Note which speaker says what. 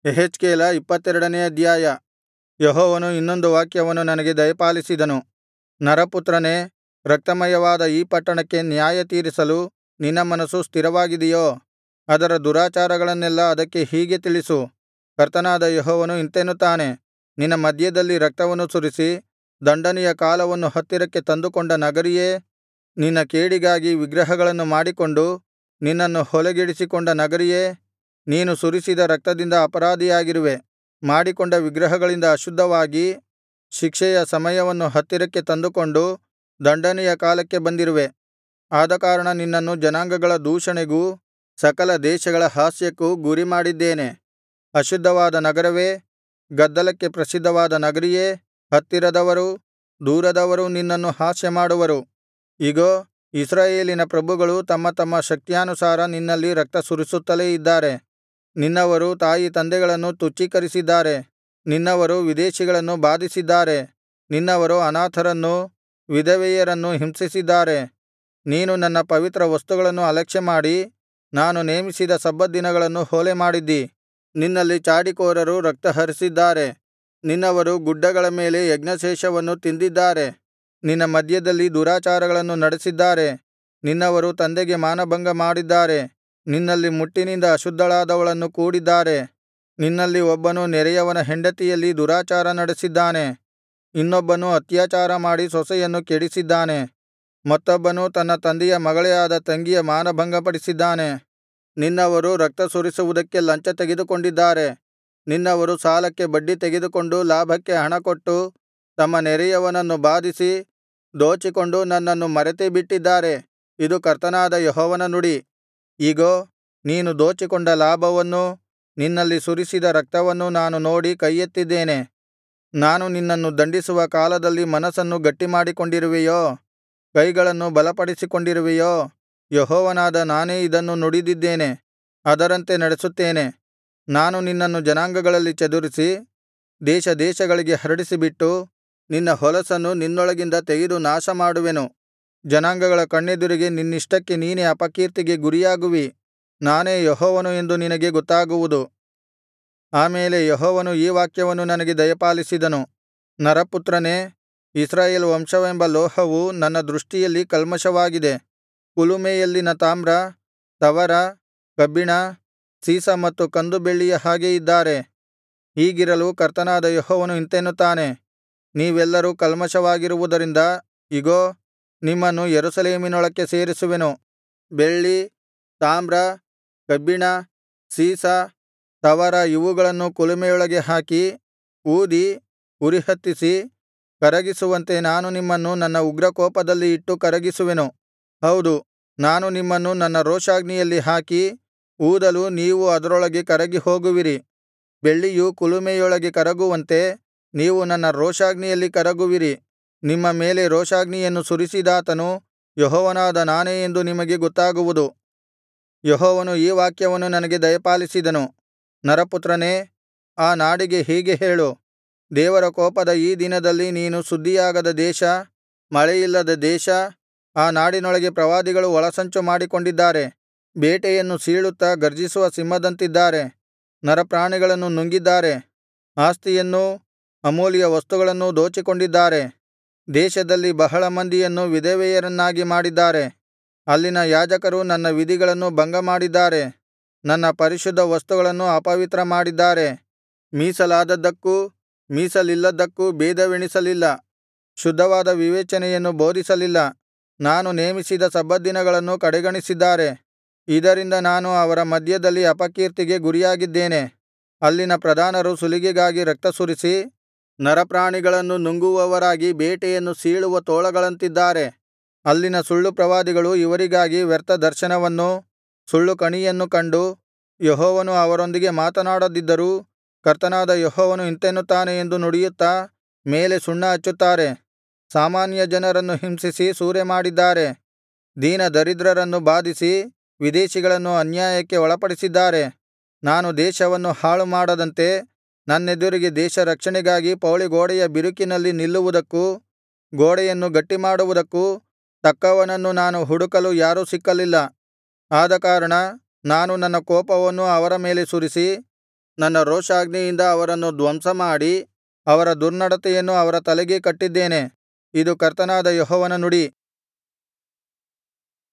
Speaker 1: ಯೆಹೆಜ್ಕೇಲ ಇಪ್ಪತ್ತೆರಡನೇ ಅಧ್ಯಾಯ ಯೆಹೋವನು ಇನ್ನೊಂದು ವಾಕ್ಯವನ್ನು ನನಗೆ ದಯಪಾಲಿಸಿದನು ನರಪುತ್ರನೇ ರಕ್ತಮಯವಾದ ಈ ಪಟ್ಟಣಕ್ಕೆ ನ್ಯಾಯತೀರಿಸಲು ನಿನ್ನ ಮನಸ್ಸು ಸ್ಥಿರವಾಗಿದೆಯೋ ಅದರ ದುರಾಚಾರಗಳನ್ನೆಲ್ಲಾ ಅದಕ್ಕೆ ಹೀಗೆ ತಿಳಿಸು ಕರ್ತನಾದ ಯೆಹೋವನು ಇಂತೆನ್ನುತ್ತಾನೆ ನಿನ್ನ ಮಧ್ಯದಲ್ಲಿ ರಕ್ತವನ್ನು ಸುರಿಸಿ ದಂಡನೆಯ ಕಾಲವನ್ನು ಹತ್ತಿರಕ್ಕೆ ತಂದುಕೊಂಡ ನಗರಿಯೇ ನಿನ್ನ ಕೇಡಿಗಾಗಿ ವಿಗ್ರಹಗಳನ್ನು ಮಾಡಿಕೊಂಡು ನಿನ್ನನ್ನು ಹೊಲೆಗೆಡಿಸಿಕೊಂಡ ನಗರಿಯೇ ನೀನು ಸುರಿಸಿದ ರಕ್ತದಿಂದ ಅಪರಾಧಿಯಾಗಿರುವೆ ಮಾಡಿಕೊಂಡ ವಿಗ್ರಹಗಳಿಂದ ಅಶುದ್ಧವಾಗಿ ಶಿಕ್ಷೆಯ ಸಮಯವನ್ನು ಹತ್ತಿರಕ್ಕೆ ತಂದುಕೊಂಡು ದಂಡನೆಯ ಕಾಲಕ್ಕೆ ಬಂದಿರುವೆ ಆದಕಾರಣ ನಿನ್ನನ್ನು ಜನಾಂಗಗಳ ದೂಷಣೆಗೂ ಸಕಲ ದೇಶಗಳ ಹಾಸ್ಯಕ್ಕೂ ಗುರಿಮಾಡಿದ್ದೇನೆ ಅಶುದ್ಧವಾದ ನಗರವೇ ಗದ್ದಲಕ್ಕೆ ಪ್ರಸಿದ್ಧವಾದ ನಗರಿಯೇ ಹತ್ತಿರದವರೂ ದೂರದವರೂ ನಿನ್ನನ್ನು ಹಾಸ್ಯಮಾಡುವರು ಇಗೋ ಇಸ್ರಾಯೇಲಿನ ಪ್ರಭುಗಳು ತಮ್ಮ ತಮ್ಮ ಶಕ್ತ್ಯಾನುಸಾರ ನಿನ್ನಲ್ಲಿ ರಕ್ತ ಸುರಿಸುತ್ತಲೇ ಇದ್ದಾರೆ ನಿನ್ನವರು ತಾಯಿತಂದೆಗಳನ್ನು ತುಚ್ಛೀಕರಿಸಿದ್ದಾರೆ ನಿನ್ನವರು ವಿದೇಶಿಗಳನ್ನು ಬಾಧಿಸಿದ್ದಾರೆ ನಿನ್ನವರು ಅನಾಥರನ್ನೂ ವಿಧವೆಯರನ್ನೂ ಹಿಂಸಿಸಿದ್ದಾರೆ ನೀನು ನನ್ನ ಪವಿತ್ರ ವಸ್ತುಗಳನ್ನು ಅಲಕ್ಷ್ಯಮಾಡಿ ನಾನು ನೇಮಿಸಿದ ಸಬ್ಬತ್ ದಿನಗಳನ್ನು ಹೊಲೆಮಾಡಿದ್ದಿ ನಿನ್ನಲ್ಲಿ ಚಾಡಿಕೋರರು ರಕ್ತಹರಿಸಿದ್ದಾರೆ ನಿನ್ನವರು ಗುಡ್ಡಗಳ ಮೇಲೆ ಯಜ್ಞಶೇಷವನ್ನು ತಿಂದಿದ್ದಾರೆ ನಿನ್ನ ಮಧ್ಯದಲ್ಲಿ ದುರಾಚಾರಗಳನ್ನು ನಡೆಸಿದ್ದಾರೆ ನಿನ್ನವರು ತಂದೆಗೆ ಮಾನಭಂಗ ಮಾಡಿದ್ದಾರೆ ನಿನ್ನಲ್ಲಿ ಮುಟ್ಟಿನಿಂದ ಅಶುದ್ಧಳಾದವಳನ್ನು ಕೂಡಿದ್ದಾರೆ ನಿನ್ನಲ್ಲಿ ಒಬ್ಬನು ನೆರೆಯವನ ಹೆಂಡತಿಯಲ್ಲಿ ದುರಾಚಾರ ನಡೆಸಿದ್ದಾನೆ ಇನ್ನೊಬ್ಬನು ಅತ್ಯಾಚಾರ ಮಾಡಿ ಸೊಸೆಯನ್ನು ಕೆಡಿಸಿದ್ದಾನೆ ಮತ್ತೊಬ್ಬನು ತನ್ನ ತಂದೆಯ ಮಗಳೇ ಆದ ತಂಗಿಯ ಮಾನಭಂಗಪಡಿಸಿದ್ದಾನೆ ನಿನ್ನವರು ರಕ್ತ ಸುರಿಸುವುದಕ್ಕೆ ಲಂಚ ತೆಗೆದುಕೊಂಡಿದ್ದಾರೆ ನಿನ್ನವರು ಸಾಲಕ್ಕೆ ಬಡ್ಡಿ ತೆಗೆದುಕೊಂಡು ಲಾಭಕ್ಕೆ ಹಣಕೊಟ್ಟು ತಮ್ಮ ನೆರೆಯವನನ್ನು ಬಾಧಿಸಿ ದೋಚಿಕೊಂಡು ನನ್ನನ್ನು ಮರೆತೇ ಬಿಟ್ಟಿದ್ದಾರೆ ಇದು ಕರ್ತನಾದ ಯೆಹೋವನ ನುಡಿ ಇಗೋ ನೀನು ದೋಚಿಕೊಂಡ ಲಾಭವನ್ನೂ ನಿನ್ನಲ್ಲಿ ಸುರಿಸಿದ ರಕ್ತವನ್ನೂ ನಾನು ನೋಡಿ ಕೈಯೆತ್ತಿದ್ದೇನೆ ನಾನು ನಿನ್ನನ್ನು ದಂಡಿಸುವ ಕಾಲದಲ್ಲಿ ಮನಸ್ಸನ್ನು ಗಟ್ಟಿಮಾಡಿಕೊಂಡಿರುವೆಯೋ ಕೈಗಳನ್ನು ಬಲಪಡಿಸಿಕೊಂಡಿರುವೆಯೋ ಯೆಹೋವನಾದ ನಾನೇ ಇದನ್ನು ನುಡಿದಿದ್ದೇನೆ ಅದರಂತೆ ನಡೆಸುತ್ತೇನೆ ನಾನು ನಿನ್ನನ್ನು ಜನಾಂಗಗಳಲ್ಲಿ ಚದುರಿಸಿ ದೇಶ ದೇಶಗಳಿಗೆ ಹರಡಿಸಿಬಿಟ್ಟು ನಿನ್ನ ಹೊಲಸನ್ನು ನಿನ್ನೊಳಗಿಂದ ತೆಗೆದು ನಾಶಮಾಡುವೆನು ಜನಾಂಗಗಳ ಕಣ್ಣೆದುರಿಗೆ ನಿನ್ನಿಷ್ಟಕ್ಕೆ ನೀನೇ ಅಪಕೀರ್ತಿಗೆ ಗುರಿಯಾಗುವಿ ನಾನೇ ಯೆಹೋವನು ಎಂದು ನಿನಗೆ ಗೊತ್ತಾಗುವುದು ಆಮೇಲೆ ಯೆಹೋವನು ಈ ವಾಕ್ಯವನ್ನು ನನಗೆ ದಯಪಾಲಿಸಿದನು ನರಪುತ್ರನೇ ಇಸ್ರಾಯೇಲ್ ವಂಶವೆಂಬ ಲೋಹವು ನನ್ನ ದೃಷ್ಟಿಯಲ್ಲಿ ಕಲ್ಮಷವಾಗಿದೆ ಕುಲುಮೆಯಲ್ಲಿನ ತಾಮ್ರ ತವರ ಕಬ್ಬಿಣ ಸೀಸ ಮತ್ತು ಕಂದು ಬೆಳ್ಳಿಯ ಹಾಗೆ ಇದ್ದಾರೆ ಹೀಗಿರಲು ಕರ್ತನಾದ ಯೆಹೋವನು ಇಂತೆನ್ನುತ್ತಾನೆ ನೀವೆಲ್ಲರೂ ಕಲ್ಮಷವಾಗಿರುವುದರಿಂದ ಇಗೋ ನಿಮ್ಮನ್ನು ಯೆರೂಸಲೇಮಿನೊಳಕ್ಕೆ ಸೇರಿಸುವೆನು ಬೆಳ್ಳಿ ತಾಮ್ರ ಕಬ್ಬಿಣ ಸೀಸ ತವರ ಇವುಗಳನ್ನು ಕುಲುಮೆಯೊಳಗೆ ಹಾಕಿ ಊದಿ ಉರಿಹತ್ತಿಸಿ ಕರಗಿಸುವಂತೆ ನಾನು ನಿಮ್ಮನ್ನು ನನ್ನ ಉಗ್ರಕೋಪದಲ್ಲಿ ಇಟ್ಟು ಕರಗಿಸುವೆನು ಹೌದು ನಾನು ನಿಮ್ಮನ್ನು ನನ್ನ ರೋಷಾಗ್ನಿಯಲ್ಲಿ ಹಾಕಿ ಊದಲು ನೀವು ಅದರೊಳಗೆ ಕರಗಿ ಹೋಗುವಿರಿ ಬೆಳ್ಳಿಯು ಕುಲುಮೆಯೊಳಗೆ ಕರಗುವಂತೆ ನೀವು ನನ್ನ ರೋಷಾಗ್ನಿಯಲ್ಲಿ ಕರಗುವಿರಿ ನಿಮ್ಮ ಮೇಲೆ ರೋಷಾಗ್ನಿಯನ್ನು ಸುರಿಸಿದಾತನು ಯೆಹೋವನಾದ ನಾನೇ ಎಂದು ನಿಮಗೆ ಗೊತ್ತಾಗುವುದು ಯೆಹೋವನು ಈ ವಾಕ್ಯವನ್ನು ನನಗೆ ದಯಪಾಲಿಸಿದನು ನರಪುತ್ರನೇ ಆ ನಾಡಿಗೆ ಹೀಗೆ ಹೇಳು ದೇವರ ಕೋಪದ ಈ ದಿನದಲ್ಲಿ ನೀನು ಶುದ್ಧಿಯಾಗದ ದೇಶ ಮಳೆಯಿಲ್ಲದ ದೇಶ ಆ ನಾಡಿನೊಳಗೆ ಪ್ರವಾದಿಗಳು ಒಳಸಂಚು ಮಾಡಿಕೊಂಡಿದ್ದಾರೆ ಬೇಟೆಯನ್ನು ಸೀಳುತ್ತಾ ಗರ್ಜಿಸುವ ಸಿಂಹದಂತಿದ್ದಾರೆ ನರಪ್ರಾಣಿಗಳನ್ನು ನುಂಗಿದ್ದಾರೆ ಆಸ್ತಿಯನ್ನೂ ಅಮೂಲ್ಯ ವಸ್ತುಗಳನ್ನೂ ದೋಚಿಕೊಂಡಿದ್ದಾರೆ ದೇಶದಲ್ಲಿ ಬಹಳ ಮಂದಿಯನ್ನು ವಿಧವೆಯರನ್ನಾಗಿ ಮಾಡಿದ್ದಾರೆ ಅಲ್ಲಿನ ಯಾಜಕರು ನನ್ನ ವಿಧಿಗಳನ್ನು ಭಂಗಮಾಡಿದ್ದಾರೆ ನನ್ನ ಪರಿಶುದ್ಧ ವಸ್ತುಗಳನ್ನು ಅಪವಿತ್ರ ಮಾಡಿದ್ದಾರೆ ಮೀಸಲಾದದ್ದಕ್ಕೂ ಮೀಸಲಿಲ್ಲದ್ದಕ್ಕೂ ಭೇದವೆಣಿಸಲಿಲ್ಲ ಶುದ್ಧವಾದ ವಿವೇಚನೆಯನ್ನು ಬೋಧಿಸಲಿಲ್ಲ ನಾನು ನೇಮಿಸಿದ ಸಬ್ಬತ್ ದಿನಗಳನ್ನು ಕಡೆಗಣಿಸಿದ್ದಾರೆ ಇದರಿಂದ ನಾನು ಅವರ ಮಧ್ಯದಲ್ಲಿ ಅಪಕೀರ್ತಿಗೆ ಗುರಿಯಾಗಿದ್ದೇನೆ ಅಲ್ಲಿನ ಪ್ರಧಾನರು ಸುಲಿಗೆಗಾಗಿ ರಕ್ತ ಸುರಿಸಿ ನರಪ್ರಾಣಿಗಳನ್ನು ನುಂಗುವವರಾಗಿ ಬೇಟೆಯನ್ನು ಸೀಳುವ ತೋಳಗಳಂತಿದ್ದಾರೆ ಅಲ್ಲಿನ ಸುಳ್ಳು ಪ್ರವಾದಿಗಳು ಇವರಿಗಾಗಿ ವ್ಯರ್ಥ ದರ್ಶನವನ್ನೂ ಸುಳ್ಳು ಕಣಿಯನ್ನು ಕಂಡು ಯೆಹೋವನು ಅವರೊಂದಿಗೆ ಮಾತನಾಡದಿದ್ದರೂ ಕರ್ತನಾದ ಯೆಹೋವನು ಇಂತೆನ್ನುತ್ತಾನೆ ಎಂದು ನುಡಿಯುತ್ತಾ ಮೇಲೆ ಸುಣ್ಣ ಹಚ್ಚುತ್ತಾರೆ ಸಾಮಾನ್ಯ ಜನರನ್ನು ಹಿಂಸಿಸಿ ಸೂರೆಮಾಡಿದ್ದಾರೆ ದೀನದರಿದ್ರರನ್ನು ಬಾಧಿಸಿ ವಿದೇಶಿಗಳನ್ನು ಅನ್ಯಾಯಕ್ಕೆ ಒಳಪಡಿಸಿದ್ದಾರೆ ನಾನು ದೇಶವನ್ನು ಹಾಳುಮಾಡದಂತೆ ನನ್ನೆದುರಿಗೆ ದೇಶ ರಕ್ಷಣೆಗಾಗಿ ಪೌಳಿಗೋಡೆಯ ಬಿರುಕಿನಲ್ಲಿ ನಿಲ್ಲುವುದಕ್ಕೂ ಗೋಡೆಯನ್ನು ಗಟ್ಟಿಮಾಡುವುದಕ್ಕೂ ತಕ್ಕವನನ್ನು ನಾನು ಹುಡುಕಲು ಯಾರೂ ಸಿಕ್ಕಲಿಲ್ಲ ಆದಕಾರಣ ನಾನು ನನ್ನ ಕೋಪವನ್ನು ಅವರ ಮೇಲೆ ಸುರಿಸಿ ನನ್ನ ರೋಷಾಗ್ನಿಯಿಂದ ಅವರನ್ನು ಧ್ವಂಸಮಾಡಿ ಅವರ ದುರ್ನಡತೆಯನ್ನು ಅವರ ತಲೆಗೇ ಕಟ್ಟಿದ್ದೇನೆ ಇದು ಕರ್ತನಾದ ಯೆಹೋವನ ನುಡಿ